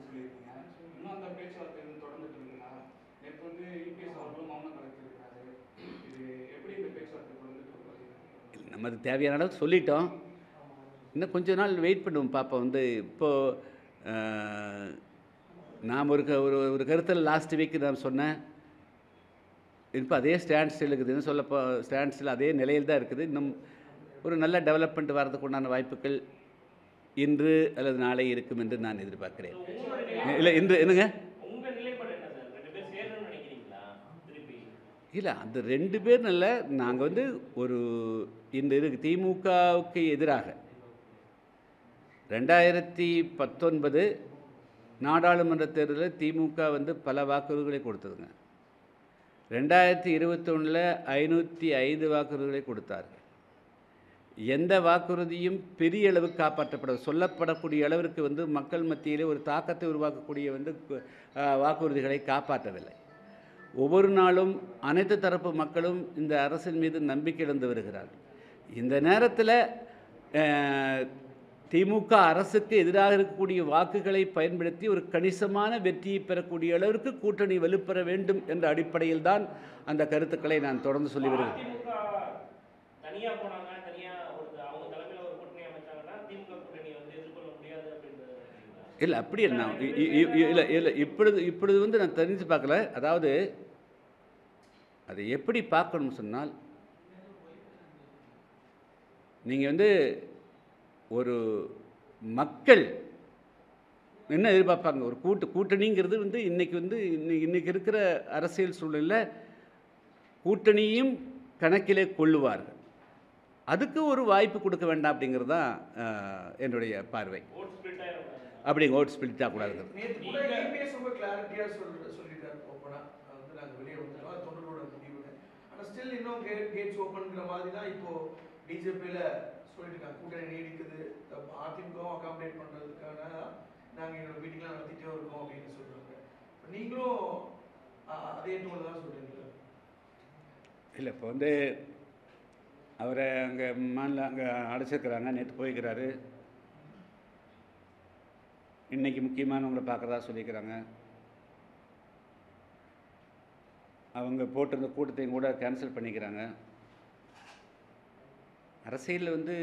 சொல்லியிருக்கீங்க இன்னும் அந்த பேச்சுவார்த்தை வந்து தொடர்ந்துட்டு இருக்குங்களா நேற்று வந்து யூபிஎஸ் அவர்களும் மௌனம் கலைச்சிருக்காரு இது எப்படி இந்த பேச்சுவார்த்தை தொடர்ந்துட்டு இருக்கு நமக்கு தேவையான அளவுக்கு சொல்லிட்டோம் இன்னும் கொஞ்ச நாள் வெயிட் பண்ணுவோம் பார்ப்போம் வந்து இப்போது நாம் ஒரு க- ஒரு ஒரு கருத்தில் லாஸ்ட் வீக் நான் சொன்னேன் இப்போ அதே ஸ்டாண்ட் ஸ்டில் இருக்குது இன்னும் சொல்லப்போ ஸ்டாண்ட் ஸ்டில் அதே நிலையில் தான் இருக்குது இன்னும் ஒரு நல்ல டெவலப்மெண்ட் வரதுக்கு உண்டான வாய்ப்புகள் இன்று அல்லது நாளை இருக்கும் என்று நான் எதிர்பார்க்கிறேன் இல்லை இன்று என்னங்க உங்க நிலைப்பாடு என்ன சார் ரெண்டு பேர் சேரணும்னு நினைக்கிறீங்களா திருப்பி இல்லை அந்த ரெண்டு பேர் நல்ல நாங்கள் வந்து ஒரு இந்த இருக்கு திமுகவுக்கு எதிராக ரெண்டாயிரத்தி பத்தொன்பது நாடாளுமன்ற தேர்தலில் திமுக வந்து பல வாக்குறுதிகளை கொடுத்ததுங்க ரெண்டாயிரத்தி இருபத்தொன்னில் ஐநூற்றி ஐந்து வாக்குறுதிகளை கொடுத்தார்கள் எந்த வாக்குறுதியும் பெரிய அளவு காப்பாற்றப்பட சொல்லப்படக்கூடிய அளவிற்கு வந்து மக்கள் மத்தியிலே ஒரு தாக்கத்தை உருவாக்கக்கூடிய வந்து கு- ஆஹ், வாக்குறுதிகளை காப்பாற்றவில்லை ஒவ்வொரு நாளும் அனைத்து தரப்பு மக்களும் இந்த அரசின் மீது நம்பிக்கை இழந்து வருகிறார்கள் இந்த நேரத்தில் திமுக அரசுக்கு எதிராக இருக்கக்கூடிய வாக்குகளை பயன்படுத்தி ஒரு கணிசமான வெற்றியை பெறக்கூடிய அளவிற்கு கூட்டணி வலுப்பெற வேண்டும் என்ற அடிப்படையில் தான் அந்த கருத்துக்களை நான் தொடர்ந்து சொல்லி வருகிறேன் அதிமுக தனியா போனாங்க தனியா ஒரு அவங்க தலைமையில ஒரு கூட்டணி அமைச்சாங்கன்னா திமுக கூட்டணி வந்து எதிர்கொள்ள முடியாது அப்படின்றது இல்லை அப்படி என்ன இல்லை இல்லை இப்பொழுது இப்பொழுது வந்து நான் தெரிஞ்சு பார்க்கல அதாவது அதை எப்படி பார்க்கணும்னு சொன்னால் நீங்கள் வந்து ஒரு மக்கள் என்ன எதிர்பார்ப்பாங்க ஒரு கூட்டு கூட்டணிங்கிறது வந்து இன்னைக்கு வந்து இன்னைக்கு இன்னைக்கு இருக்கிற அரசியல் சூழலில் கூட்டணியும் கணக்கிலே கொள்ளுவார்கள் அதுக்கு ஒரு வாய்ப்பு கொடுக்க வேண்டாம் அப்படிங்கிறது தான் அஹ், என்னுடைய பார்வை ஓட் ஸ்பிளிட் ஆயிரும் அப்படி ஓட் ஸ்பிளிட் ஆகக்கூடாது நேத்து கூட இபிஎஸ் ரொம்ப கிளாரிட்டியா சொல்ற சொல்லிட்டாரு ஓப்பனா வந்து நாங்க வெளியே வந்துட்டோம் அது தொண்டரோட முடிவுன்னு ஆனா ஸ்டில் இன்னும் கேட் கேட்ஸ் ஓப்பன்ங்கிற மாதிரி தான் இப்போ பிஜேபியில சொல்லிட்டு இருக்காங்க கூட்டணி நீடிக்குது அதிமுகவும் அகாமடேட் பண்றதுக்கான நாங்க எங்களோட மீட்டிங்லாம் நடத்திட்டே இருக்கோம் அப்படின்னு சொல்றாங்க இப்ப நீங்களும் அஹ், அதே டோன் தான் சொல்றீங்களா இல்லை இப்போ வந்து அவரை அங்கே மாநில அங்கே அடைச்சிருக்கிறாங்க நேற்று போய்க்கிறாரு இன்னைக்கு முக்கியமானவங்களை பார்க்குறதா சொல்லியிருக்கிறாங்க அவங்க போட்டிருந்த கூட்டத்தையும் கூட கேன்சல் பண்ணிக்கிறாங்க அரசியலில் வந்து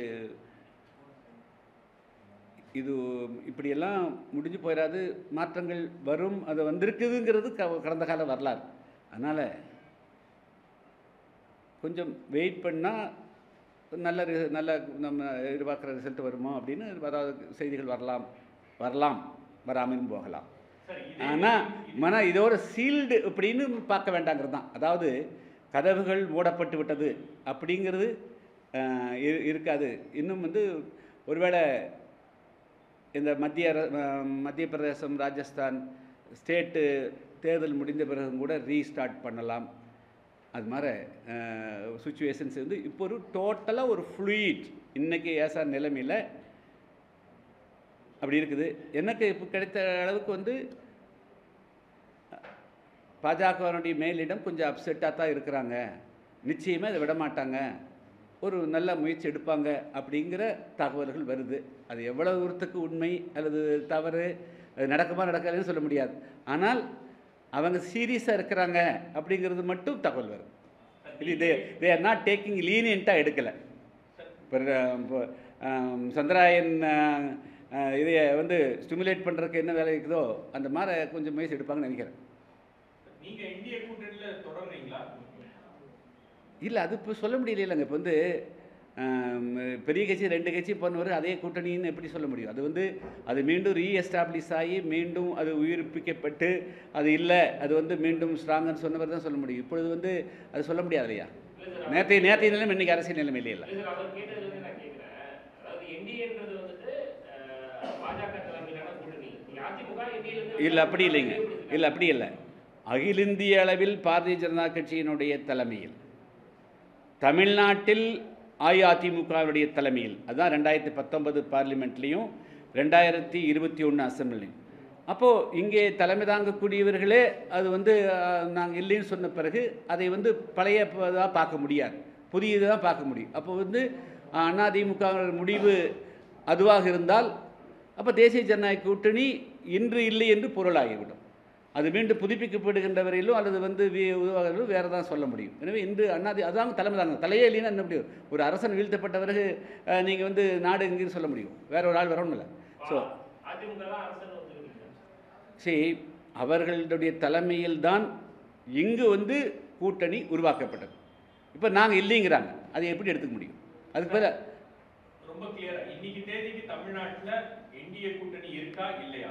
இது இப்படியெல்லாம் முடிஞ்சு போயிடாது மாற்றங்கள் வரும் அது வந்திருக்குதுங்கிறது க கடந்த கால வரலாறு அதனால் கொஞ்சம் வெயிட் பண்ணால் நல்ல ரி- நல்ல நம்ம எதிர்பார்க்குற ரிசல்ட் வருமோ அப்படின்னு அதாவது செய்திகள் வரலாம் வரலாம் வராமலும் போகலாம் சரி ஆனால் மன இதோட சீல்டு அப்படின்னு பார்க்க வேண்டாங்கிறது தான் அதாவது கதவுகள் மூடப்பட்டு விட்டது அப்படிங்கிறது அஹ், இரு- இருக்காது இன்னும் வந்து ஒருவேளை இந்த மத்திய அர- அஹ், மத்திய பிரதேசம் ராஜஸ்தான் ஸ்டேட்டு தேர்தல் முடிந்த பிறகும் கூட ரீஸ்டார்ட் பண்ணலாம் அது மாதிரி சுச்சுவேஷன்ஸ் வந்து இப்போ ஒரு டோட்டலாக ஒரு ஃப்ளூயிட் இன்னைக்கு ஏசா நிலைமையில் அப்படி இருக்குது எனக்கு இப்போ கிடைத்த அளவுக்கு வந்து பாஜகவினுடைய மேலிடம் கொஞ்சம் அப்செட்டாக தான் இருக்கிறாங்க நிச்சயமாக இதை விட மாட்டாங்க ஒரு நல்ல முயற்சி எடுப்பாங்க அப்படிங்கிற தகவல்கள் வருது அது எவ்வளவு தூரத்துக்கு உண்மை அல்லது தவறு அது நடக்குமா நடக்காதுன்னு சொல்ல முடியாது ஆனால் அவங்க சீரியஸாக இருக்கிறாங்க அப்படிங்கிறது மட்டும் தகவல் வரும் இது they they are not taking லீனியண்ட்டாக எடுக்கலை இப்போ இப்போ, ஆம், சந்திராயன் ஆஹ், ஆஹ், இதை வந்து ஸ்டிமுலேட் பண்ணுறதுக்கு என்ன வேலை இருக்குதோ அந்த மாதிரி கொஞ்சம் முயற்சி எடுப்பாங்கன்னு நினைக்கிறேன் நீங்க இந்திய கூட்டணியில தொடர்றீங்களா இல்லை அது இப்போ சொல்ல முடியலைங்க இப்போ வந்து ஆம், பெரிய கட்சி ரெண்டு கட்சி பண்ணுவார் அதே கூட்டணின்னு எப்படி சொல்ல முடியும் அது வந்து அது மீண்டும் ரீஎஸ்டாப்ளிஷ் ஆகி மீண்டும் அது உயிர்ப்பிக்கப்பட்டு அது இல்லை அது வந்து மீண்டும் ஸ்ட்ராங்குன்னு சொன்னவர் தான் சொல்ல முடியும் இப்பொழுது வந்து அது சொல்ல முடியாது இல்லையா நேற்றைய நேற்றைய நிலைமை இன்னைக்கு அரசியல் நிலைமை இல்லையா இல்ல சார் அவர் கேட்டதுல இருந்து நான் கேட்கிறேன் அதாவது என்டிஏன்றது வந்துட்டு அஹ், பாஜக தலைமையிலான கூட்டணி நீங்க அதிமுக என்டிஏல இருந்து இல்லை அப்படி இல்லைங்க இல்லை அப்படி இல்லை அகில இந்திய அளவில் பாரதிய ஜனதா கட்சியினுடைய தலைமையில் தமிழ்நாட்டில் அஇஅதிமுகவுடைய தலைமையில் அதுதான் ரெண்டாயிரத்தி பத்தொன்பது பார்லிமெண்ட்லேயும் ரெண்டாயிரத்தி இருபத்தி ஒன்று அசம்பிளிலையும் அப்போது இங்கே தலைமை தாங்கக்கூடியவர்களே அது வந்து நாங்கள் இல்லைன்னு சொன்ன பிறகு அதை வந்து பழைய இதாக பார்க்க முடியாது புதியதாக பார்க்க முடியும் அப்போ வந்து அதிமுக முடிவு அதுவாக இருந்தால் அப்போ தேசிய ஜனநாயக கூட்டணி இன்று இல்லை என்று பொருளாகிவிடும் அது மீண்டும் புதுப்பிக்கப்படுகின்ற வரையிலும் அல்லது வந்து வி- உருவாகிறதும் வேறு தான் சொல்ல முடியும் எனவே இன்று அண்ணாதி அதான் தலைமை தாங்க தலையே இல்லைன்னா என்ன முடியும் ஒரு அரசன் வீழ்த்தப்பட்ட பிறகு நீங்கள் வந்து நாடு எங்கேயும் சொல்ல முடியும் வேற ஒரு ஆள் வரணும்ல ஸோ அதிமுக தான் அரசு ஒத்துக்கிட்டு சரி அவர்களுடைய தலைமையில் தான் இங்கு வந்து கூட்டணி உருவாக்கப்பட்டது இப்போ நாங்கள் இல்லைங்கிறாங்க அதை எப்படி எடுத்துக்க முடியும் அதுக்கு பேர ரொம்ப கிளியரா இன்னைக்கு தேதிக்கு தமிழ்நாட்டுல என்டிஏ கூட்டணி இருக்கா இல்லையா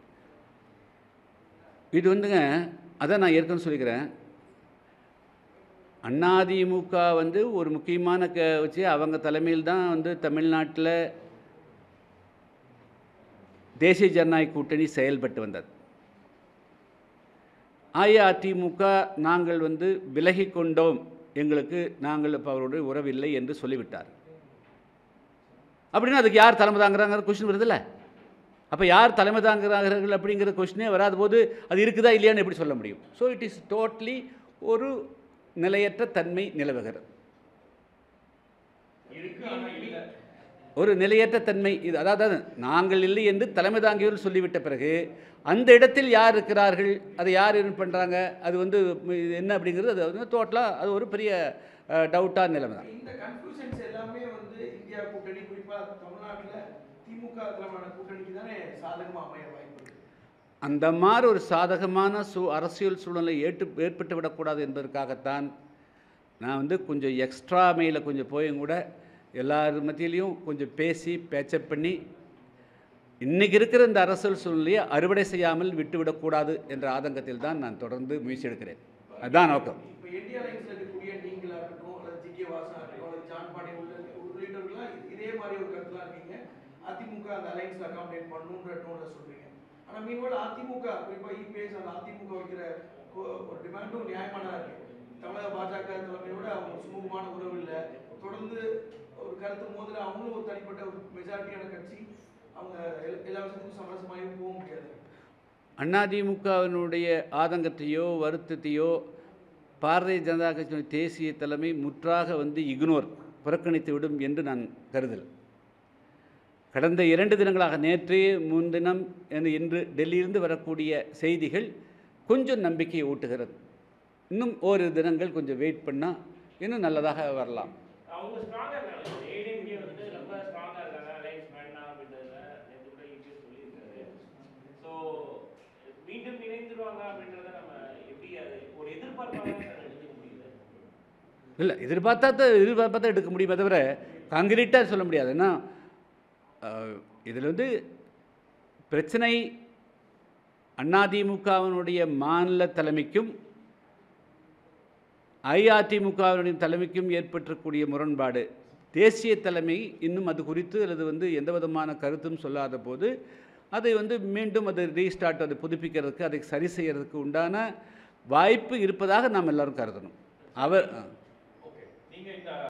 இது வந்துங்க அதான் நான் ஏற்கனவே சொல்லிக்கிறேன் அதிமுக வந்து ஒரு முக்கியமான க வச்சு அவங்க தலைமையில் தான் வந்து தமிழ்நாட்டில் தேசிய ஜனநாயக கூட்டணி செயல்பட்டு வந்தது அஇஅதிமுக நாங்கள் வந்து விலகி கொண்டோம் எங்களுக்கு நாங்கள் இப்போ அவருடைய உறவில்லை என்று சொல்லிவிட்டார் அப்படின்னா அதுக்கு யார் தலைமை தாங்குறாங்கிற கொஸ்டின் வருதுல்ல அப்போ யார் தலைமை தாங்குகிறார்கள் அப்படிங்கிற கொஸ்டினே வராத போது அது இருக்குதா இல்லையான்னு எப்படி சொல்ல முடியும் ஸோ இட் இஸ் டோட்லி ஒரு நிலையற்ற தன்மை நிலவுகிறது இருக்கு ஆனா இல்ல ஒரு நிலையற்ற தன்மை இது அதாவது நாங்கள் இல்லை என்று தலைமை தாங்கியவர் சொல்லிவிட்ட பிறகு அந்த இடத்தில் யார் இருக்கிறார்கள் அதை யார் என்ன பண்ணுறாங்க அது வந்து இது என்ன அப்படிங்கிறது அது வந்து டோட்டலாக அது ஒரு பெரிய டவுட்டாக நிலைமை தான் இந்த கன்ஃபியூஷன்ஸ் எல்லாமே வந்து இந்தியா கூட்டணி குறிப்பா தமிழ்நாட்டுல திமுக தலைமையான கூட்டணிக்கு தானே சாதகமா அமைய வாய்ப்பு இருக்கு அந்த மாதிரி ஒரு சாதகமான சூ அரசியல் சூழ்நிலை ஏற்று ஏற்பட்டு விடக்கூடாது என்பதற்காகத்தான் நான் வந்து கொஞ்சம் எக்ஸ்ட்ரா மையில் கொஞ்சம் போயும் கூட எல்லார் மத்தியிலையும் கொஞ்சம் பேசி பேச்சப் பண்ணி இன்றைக்கி இருக்கிற இந்த அரசியல் சூழ்நிலையை அறுவடை செய்யாமல் விட்டுவிடக்கூடாது என்ற ஆதங்கத்தில் தான் நான் தொடர்ந்து முயற்சி எடுக்கிறேன் அதுதான் நோக்கம் இப்போ இந்தியா லைன்ஸ்ல இருக்கக்கூடிய நீங்களா இருக்கட்டும் அல்லது ஜி கே வாசா இருக்கட்டும் அல்லது ஜான் பாண்டி உள்ள உள்ளிட்டவர்கள்லாம் இது- இதே மாதிரி ஒரு கருத்துலாம் இருக்கீங்க அதிமுக அந்த அலைன்ஸ்ல அகாமடேட் பண்ணணுன்ற டோன்ல சொல்றீங்க ஆனா மீன்வால் அதிமுக குறிப்பா இபிஎஸ் அந்த அதிமுக வைக்கிற கொ- ஒரு டிமாண்டும் நியாயமானதா இருக்கு தமிழக பாஜக தலைமையோட அவங்க ஒரு சுமூகமான உறவு இல்லை தொடர்ந்து ஒரு கருத்து மோதல அவங்களும் ஒரு தனிப்பட்ட ஒரு மெஜாரிட்டியான கட்சி அவங்க எல்லா- எல்லா விஷயத்துக்கும் சமரசமாகவே போக முடியாது அதிமுகவினுடைய ஆதங்கத்தையோ வருத்தத்தையோ பாரதிய ஜனதா கட்சியினுடைய தேசிய தலைமை முற்றாக வந்து இக்னோர் புறக்கணித்து விடும் என்று நான் கருதல் கடந்த இரண்டு தினங்களாக நேற்று முன்தினம் என்று- இன்று டெல்லியிலிருந்து வரக்கூடிய செய்திகள் கொஞ்சம் நம்பிக்கையை ஊட்டுகிறது இன்னும் ஓரிரு தினங்கள் கொஞ்சம் வெயிட் பண்ணால் இன்னும் நல்லதாக வரலாம் அவங்க ஸ்ட்ராங்கா இருக்காங்க ஏடிஎம்கே வந்து ரொம்ப ஸ்ட்ராங்கா இருக்காங்க அலைன்ஸ் வேண்டாம் அப்படின்றதுல நேற்று கூட ஈஸியாக சொல்லியிருக்காரு ஸோ மீண்டும் இணைந்துருவாங்க அப்படின்றத நம்ம எப்படி அது ஒரு எதிர்பார்ப்பாக எடுத்துக்க முடியுது இல்லை எதிர்பார்த்தா தான் எதிர்பார்த்தா தான் எடுக்க முடியுமே தவிர காங்கிரீட்டாக சொல்ல முடியாது ஏன்னா இதில் வந்து பிரச்சனை அதிமுகவினுடைய மாநில தலைமைக்கும் அஇஅதிமுகவினுடைய தலைமைக்கும் ஏற்பட்டிருக்கக்கூடிய முரண்பாடு தேசிய தலைமை இன்னும் அது குறித்து அல்லது வந்து எந்த விதமான கருத்தும் சொல்லாத போது அதை வந்து மீண்டும் அதை ரீஸ்டார்ட் அதை புதுப்பிக்கிறதுக்கு அதை சரி செய்யறதுக்கு உண்டான வாய்ப்பு இருப்பதாக நாம் எல்லாரும் கருதணும் அவர் ஓகே நீங்க இந்த